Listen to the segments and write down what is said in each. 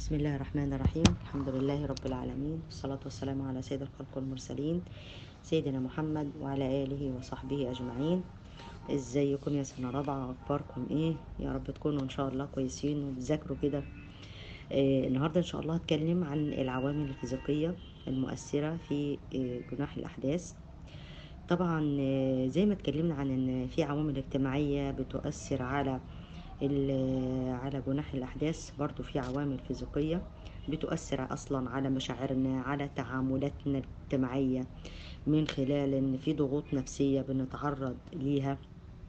بسم الله الرحمن الرحيم الحمد لله رب العالمين والصلاة والسلام على سيد الخلق والمرسلين سيدنا محمد وعلى آله وصحبه أجمعين ازيكم يا سنة رابعة أخباركم ايه يا رب تكونوا إن شاء الله كويسين وبتذاكروا كده آه النهاردة إن شاء الله هتكلم عن العوامل الفيزيقية المؤثرة في آه جناح الأحداث طبعا آه زي ما اتكلمنا عن ان في عوامل اجتماعية بتؤثر على على جناح الأحداث برضو في عوامل فيزيقية بتؤثر أصلا على مشاعرنا على تعاملاتنا الاجتماعية من خلال إن في ضغوط نفسية بنتعرض ليها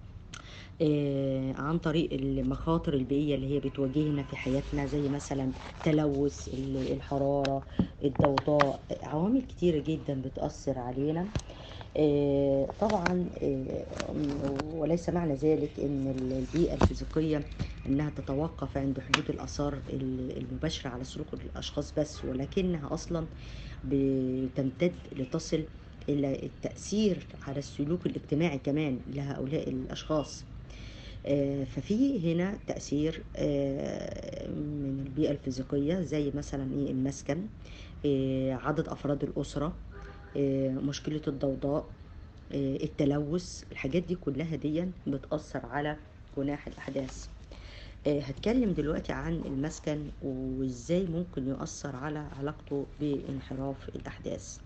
آه عن طريق المخاطر البيئية اللي هي بتواجهنا في حياتنا زي مثلا تلوث الحرارة الضوضاء عوامل كتيرة جدا بتأثر علينا آه طبعا آه وليس معنى ذلك ان البيئة الفيزيقية انها تتوقف عند حدود الاثار المباشرة على سلوك الاشخاص بس ولكنها اصلا بتمتد لتصل الى التأثير على السلوك الاجتماعي كمان لهؤلاء الاشخاص آه ففي هنا تأثير من البيئة الفيزيقية زي مثلا ايه المسكن عدد افراد الاسرة مشكلة الضوضاء التلوث الحاجات دي كلها دي بتأثر على جناح الأحداث هتكلم دلوقتي عن المسكن وازاي ممكن يؤثر على علاقته بانحراف الأحداث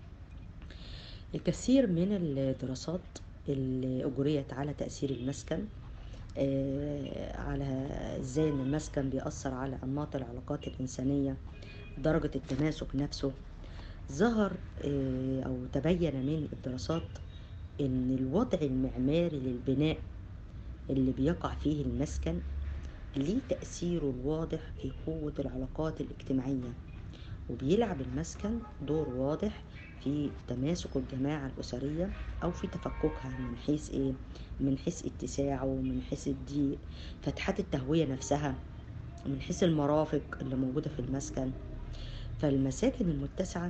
الكثير من الدراسات اللي أجريت على تأثير المسكن على ازاي ان المسكن بيأثر على أنماط العلاقات الإنسانية درجة التماسك نفسه ظهر أو تبين من الدراسات إن الوضع المعماري للبناء اللي بيقع فيه المسكن ليه تأثيره الواضح في قوة العلاقات الاجتماعية وبيلعب المسكن دور واضح في تماسك الجماعة الأسرية أو في تفككها من حيث إيه؟ من حيث اتساعه من حيث الضيق فتحات التهوية نفسها من حيث المرافق اللي موجودة في المسكن فالمساكن المتسعة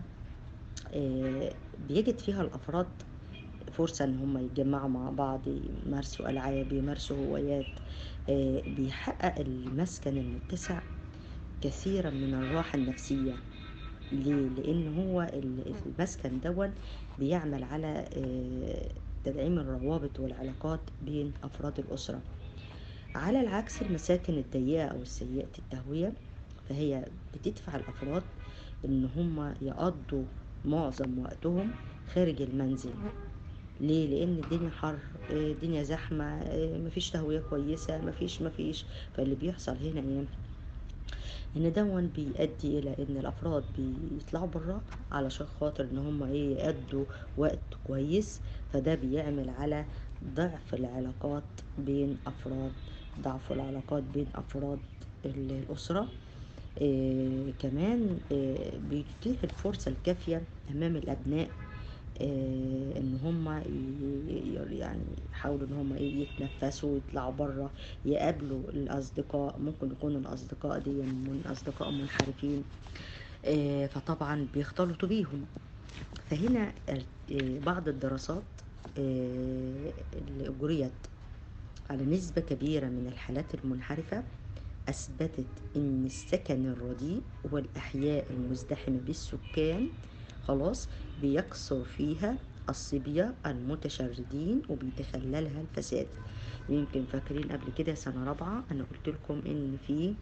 بيجد فيها الأفراد فرصة إن هم يتجمعوا مع بعض يمارسوا ألعاب يمارسوا هوايات بيحقق المسكن المتسع كثيرا من الراحة النفسية ليه؟ لأن هو المسكن دون بيعمل على تدعيم الروابط والعلاقات بين أفراد الأسرة على العكس المساكن الضيقة أو السيئة التهوية فهي بتدفع الأفراد إن هم يقضوا معظم وقتهم خارج المنزل ليه لان الدنيا حر الدنيا زحمه مفيش تهويه كويسه مفيش مفيش فاللي بيحصل هنا ايه ان دون بيؤدي الى ان الافراد بيطلعوا برا علشان خاطر ان هم ايه يأدوا وقت كويس فده بيعمل على ضعف العلاقات بين افراد ضعف العلاقات بين افراد الاسره آه كمان آه بيتيح الفرصة الكافية أمام الأبناء آه إن هم يعني يحاولوا إن هم إيه يتنفسوا يطلعوا بره يقابلوا الأصدقاء ممكن يكونوا الأصدقاء دي من أصدقاء منحرفين آه فطبعا بيختلطوا بيهم فهنا آه بعض الدراسات آه اللي أجريت على نسبة كبيرة من الحالات المنحرفة أثبتت أن السكن الرديء والأحياء المزدحمة بالسكان خلاص بيكثر فيها الصبية المتشردين وبيتخللها الفساد يمكن فاكرين قبل كده سنة رابعة أنا قلت لكم إن في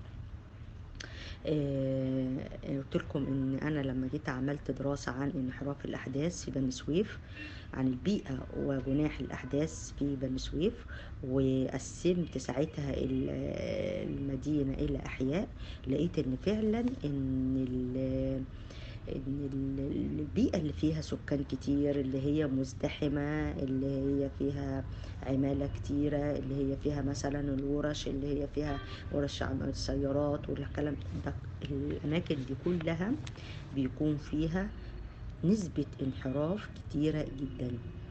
آه قلت لكم ان انا لما جيت عملت دراسة عن انحراف الاحداث في بني سويف عن البيئة وجناح الاحداث في بني سويف وقسمت ساعتها المدينة الى احياء لقيت ان فعلا ان ان البيئة اللي فيها سكان كتير اللي هي مزدحمة اللي هي فيها عمالة كتيرة اللي هي فيها مثلا الورش اللي هي فيها ورش عمل السيارات والكلام ده الأماكن دي كلها بيكون فيها نسبة انحراف كتيرة جدا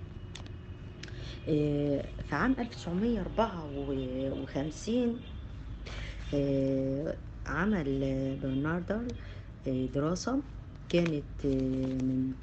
في عام 1954 عمل برناردر دراسة كانت من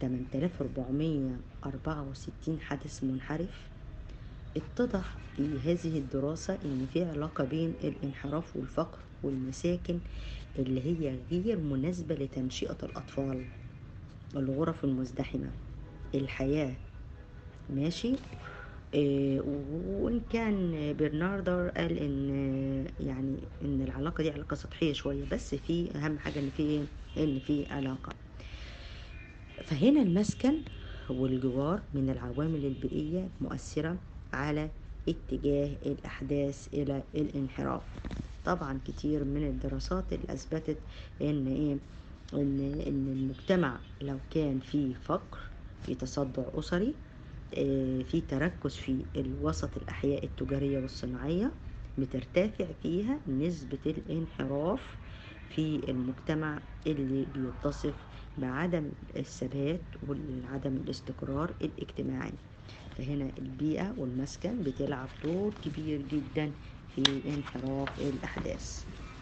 8464 حدث منحرف اتضح في هذه الدراسة ان في علاقة بين الانحراف والفقر والمساكن اللي هي غير مناسبة لتنشئة الأطفال الغرف المزدحمة الحياة ماشي إيه وإن كان برناردر قال إن يعني إن العلاقة دي علاقة سطحية شوية بس في أهم حاجة إن في إن في علاقة فهنا المسكن والجوار من العوامل البيئية مؤثرة على اتجاه الأحداث إلى الانحراف طبعا كتير من الدراسات اللي أثبتت إن إيه إن إن المجتمع لو كان فيه فقر في تصدع أسري آه، في تركز في الوسط الأحياء التجارية والصناعية بترتفع فيها نسبة الانحراف في المجتمع اللي بيتصف بعدم الثبات وعدم الاستقرار الاجتماعي فهنا البيئة والمسكن بتلعب دور كبير جدا في انحراف الأحداث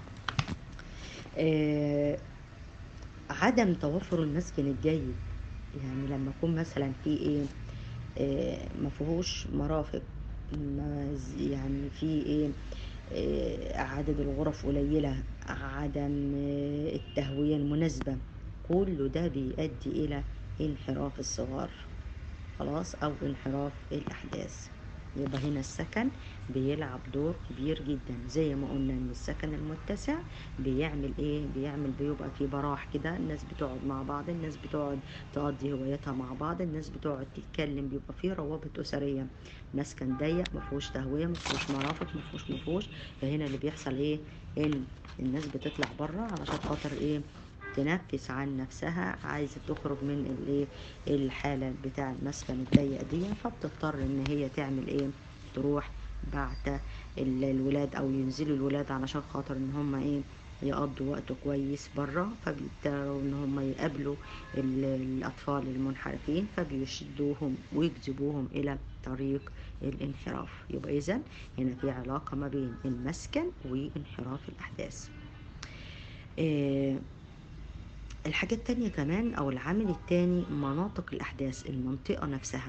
آه عدم توفر المسكن الجيد يعني لما يكون مثلا في ايه آه مفهوش مرافق ما يعني في ايه آه عدد الغرف قليلة عدم آه التهوية المناسبة كل ده بيؤدي إلى انحراف الصغار خلاص أو انحراف الأحداث يبقى هنا السكن بيلعب دور كبير جدا زي ما قلنا ان السكن المتسع بيعمل ايه بيعمل بيبقى في براح كده الناس بتقعد مع بعض الناس بتقعد تقضي هواياتها مع بعض الناس بتقعد تتكلم بيبقى في روابط اسريه مسكن ضيق ما فيهوش تهويه ما فيهوش مرافق ما فيهوش ما فيهوش فهنا اللي بيحصل ايه ان الناس بتطلع بره علشان خاطر ايه تنفس عن نفسها عايزة تخرج من الايه الحالة بتاع المسكن الضيق دي فبتضطر ان هي تعمل ايه تروح بعت الولاد او ينزلوا الولاد علشان خاطر ان هم ايه يقضوا وقت كويس بره فبيضطروا ان هم يقابلوا الاطفال المنحرفين فبيشدوهم ويجذبوهم الى طريق الانحراف يبقى اذا هنا في علاقه ما بين المسكن وانحراف الاحداث إيه الحاجة التانية كمان أو العامل التاني مناطق الأحداث المنطقة نفسها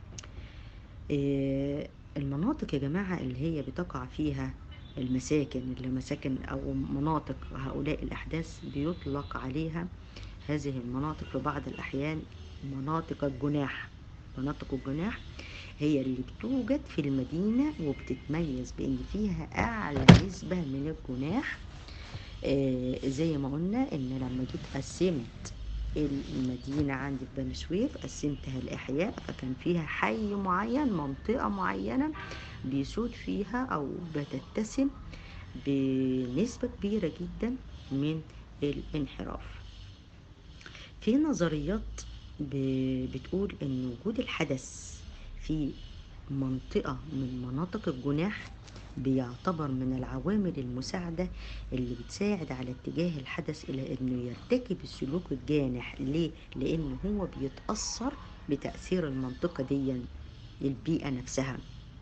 إيه المناطق يا جماعة اللي هي بتقع فيها المساكن اللي مساكن أو مناطق هؤلاء الأحداث بيطلق عليها هذه المناطق في بعض الأحيان مناطق الجناح مناطق الجناح هي اللي بتوجد في المدينة وبتتميز بأن فيها أعلى نسبة من الجناح آه زي ما قلنا ان لما جيت قسمت المدينة عندي في بني سويف قسمتها الأحياء فكان فيها حي معين منطقة معينة بيسود فيها أو بتتسم بنسبة كبيرة جدا من الانحراف في نظريات بتقول ان وجود الحدث في منطقة من مناطق الجناح بيعتبر من العوامل المساعدة اللي بتساعد على اتجاه الحدث إلى إنه يرتكب السلوك الجانح ليه؟ لأنه هو بيتأثر بتأثير المنطقة دي البيئة نفسها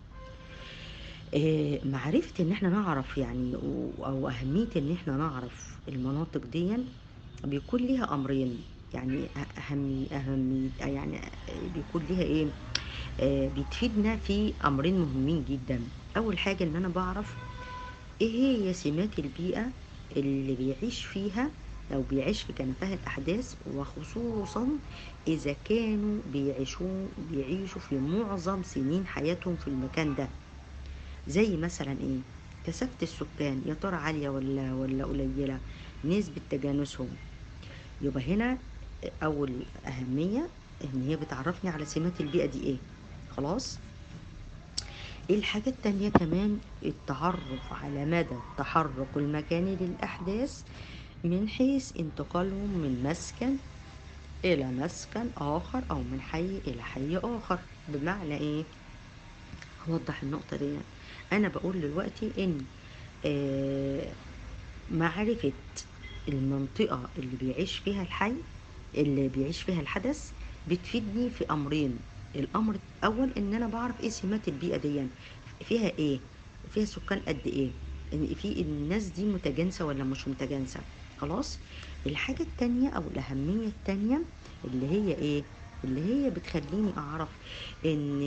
إيه معرفة إن إحنا نعرف يعني أو أهمية إن إحنا نعرف المناطق دي بيكون ليها أمرين يعني أهمي أهمي يعني بيكون ليها إيه آه بتفيدنا في أمرين مهمين جدا أول حاجة إن أنا بعرف إيه هي سمات البيئة اللي بيعيش فيها أو بيعيش في كنفها الأحداث وخصوصا إذا كانوا بيعيشوا بيعيشوا في معظم سنين حياتهم في المكان ده زي مثلا إيه كثافة السكان يا ترى عالية ولا ولا قليلة نسبة تجانسهم يبقى هنا أول أهمية إن هي بتعرفني على سمات البيئة دي إيه خلاص الحاجة التانية كمان التعرف على مدى التحرك المكاني للأحداث من حيث انتقالهم من مسكن إلى مسكن آخر أو من حي إلى حي آخر بمعنى إيه؟ أوضح النقطة دي أنا بقول دلوقتي إن آه معرفة المنطقة اللي بيعيش فيها الحي اللي بيعيش فيها الحدث بتفيدني في أمرين الامر الاول ان انا بعرف ايه سمات البيئه دي فيها ايه فيها سكان قد ايه ان في الناس دي متجانسه ولا مش متجانسه خلاص الحاجه التانية او الاهميه التانية اللي هي ايه اللي هي بتخليني اعرف ان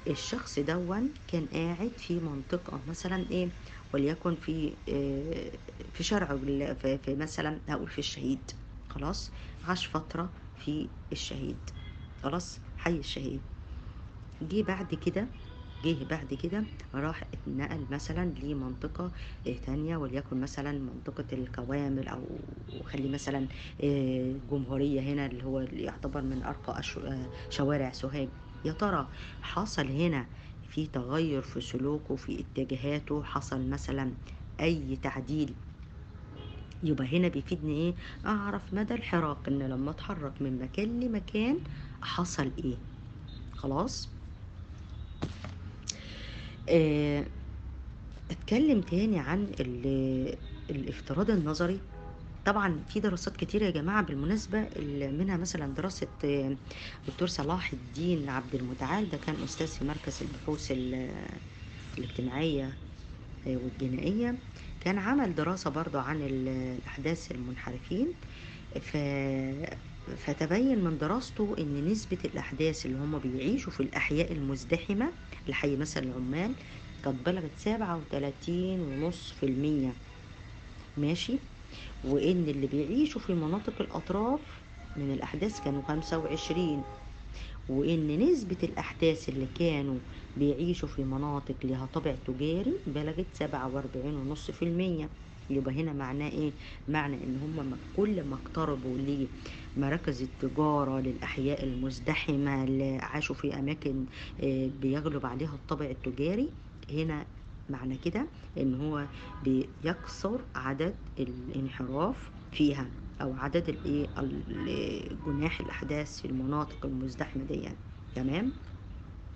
الشخص دون كان قاعد في منطقة مثلا ايه وليكن في آه، في شارع ال- في في مثلا هقول في الشهيد خلاص عاش فترة في الشهيد خلاص حي الشهيد جه بعد كده جه بعد كده راح اتنقل مثلا لمنطقة آه، تانية وليكن مثلا منطقة الكوامل أو خلي مثلا آه، جمهورية هنا اللي هو اللي يعتبر من أرقى أش- آه، شوارع سوهاج يا ترى حصل هنا في تغير في سلوكه في اتجاهاته حصل مثلا أي تعديل يبقى هنا بيفيدني ايه اعرف مدى الحراك ان لما اتحرك من مكان لمكان حصل ايه خلاص آه، اتكلم تاني عن ال- الافتراض النظري طبعا في دراسات كتيرة يا جماعة بالمناسبة ال- منها مثلا دراسة آه، دكتور صلاح الدين عبد المتعال ده كان أستاذ في مركز البحوث ال- الاجتماعية آه، والجنائية كان عمل دراسة برضو عن ال- الأحداث المنحرفين ف... فتبين من دراسته ان نسبة الاحداث اللي هم بيعيشوا في الاحياء المزدحمة الحي مثلا العمال قد بلغت سبعة وتلاتين ونص في المية ماشي وان اللي بيعيشوا في مناطق الاطراف من الاحداث كانوا خمسة وعشرين وان نسبة الاحداث اللي كانوا بيعيشوا في مناطق لها طابع تجاري بلغت سبعة واربعين ونص في المية يبقى هنا معناه ايه معنى ان هم ما- كل ما اقتربوا لمراكز التجارة للاحياء المزدحمة اللي عاشوا في اماكن آه، بيغلب عليها الطابع التجاري هنا معنى كده ان هو بيكثر عدد الانحراف فيها او عدد الايه ال- جناح الاحداث في المناطق المزدحمه دي تمام